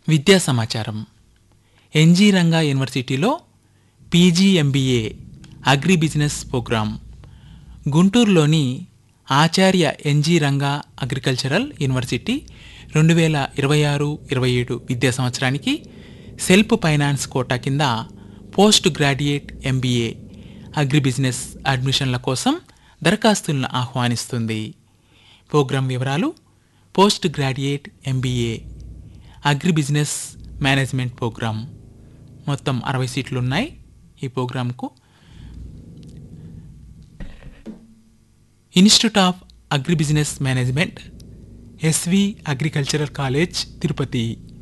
విద్యా సమాచారం ఎన్జీ రంగా యూనివర్సిటీలో PG MBA agri business program గుంటూరులోని Acharya NG Ranga agricultural university రెండు వేల ఇరవై ఆరు ఇరవై ఏడు విద్యా సంవత్సరానికి సెల్ఫ్ ఫైనాన్స్ కోటా కింద post graduate MBA agri business అడ్మిషన్ల కోసం దరఖాస్తులను ఆహ్వానిస్తుంది ప్రోగ్రాం వివరాలు post graduate MBA agri business management program మొత్తం అరవై సీట్లు ఉన్నాయి ఈ ప్రోగ్రాంకు institute of agri business management SV agricultural college Tirupati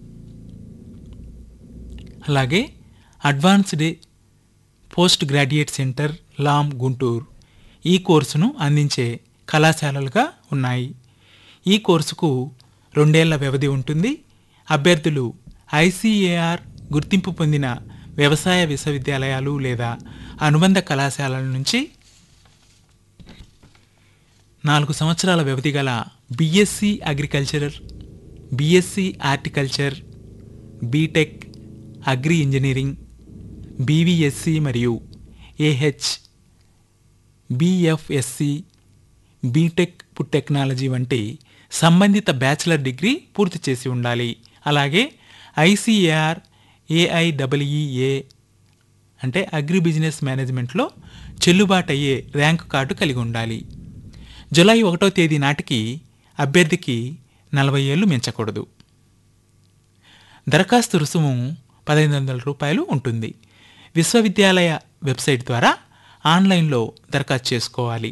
అలాగే advanced post graduate centre Lam Guntur ఈ కోర్సును అందించే కళాశాలలుగా ఉన్నాయి ఈ కోర్సుకు రెండేళ్ల వ్యవధి ఉంటుంది అభ్యర్థులు ఐసీఏఆర్ గుర్తింపు పొందిన వ్యవసాయ విశ్వవిద్యాలయాలు లేదా అనుబంధ కళాశాలల నుంచి నాలుగు సంవత్సరాల వ్యవధి గల BSc agricultural BSc horticulture BTech agri engineering BVSc మరియు AH BFSc BTech food technology వంటి సంబంధిత బ్యాచిలర్ డిగ్రీ పూర్తి చేసి ఉండాలి అలాగే ఐసీఏఆర్ ఏఐడబ్ల్యూఏ అంటే అగ్రి బిజినెస్ మేనేజ్మెంట్లో చెల్లుబాటు అయ్యే ర్యాంకు కార్డు కలిగి ఉండాలి జూలై ఒకటో తేదీ నాటికి అభ్యర్థికి నలభై ఏళ్ళు మించకూడదు దరఖాస్తు రుసుము పదహైదు వందల రూపాయలు ఉంటుంది విశ్వవిద్యాలయ వెబ్సైట్ ద్వారా ఆన్లైన్లో దరఖాస్తు చేసుకోవాలి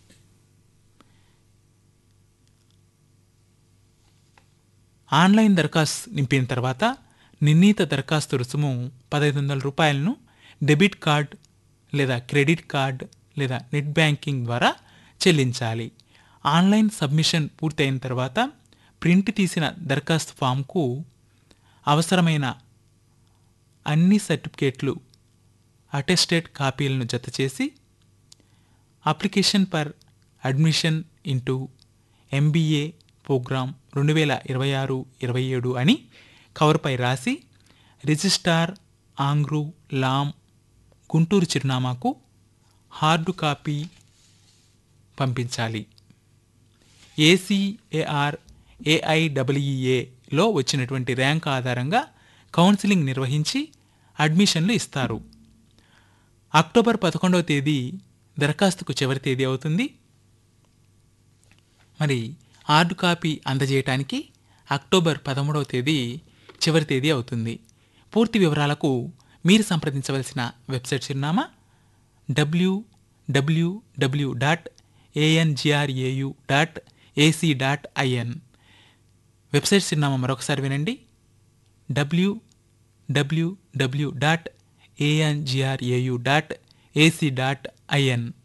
ఆన్లైన్ దరఖాస్తు నింపిన తర్వాత నిర్ణీత దరఖాస్తు రుసుము పదహైదు వందల రూపాయలను డెబిట్ కార్డ్ లేదా క్రెడిట్ కార్డ్ లేదా నెట్ బ్యాంకింగ్ ద్వారా చెల్లించాలి ఆన్లైన్ సబ్మిషన్ పూర్తయిన తర్వాత ప్రింట్ తీసిన దరఖాస్తు ఫామ్కు అవసరమైన అన్ని సర్టిఫికేట్లు అటెస్టెడ్ కాపీలను జతచేసి application for admission into MBA program రెండు వేల ఇరవై ఆరు ఇరవై ఏడు అని కవర్పై రాసి రిజిస్టార్ ఆంగ్రూ లామ్ గుంటూరు చిరునామాకు హార్డు కాపీ పంపించాలి ఏసీఏఆర్ ఏఐడబ్ల్యూఏలో వచ్చినటువంటి ర్యాంక్ ఆధారంగా కౌన్సిలింగ్ నిర్వహించి అడ్మిషన్లు ఇస్తారు అక్టోబర్ పదకొండవ తేదీ దరఖాస్తుకు చివరి తేదీ అవుతుంది మరి హార్డ్ కాపీ అందజేయటానికి అక్టోబర్ పదమూడవ తేదీ చివరి తేదీ అవుతుంది పూర్తి వివరాలకు మీరు సంప్రదించవలసిన వెబ్సైట్ చిరునామా WWW dot ANGRAU dot AC dot IN website చిరునామా మరొకసారి వినండి WWW dot ANGRAU dot AC dot IN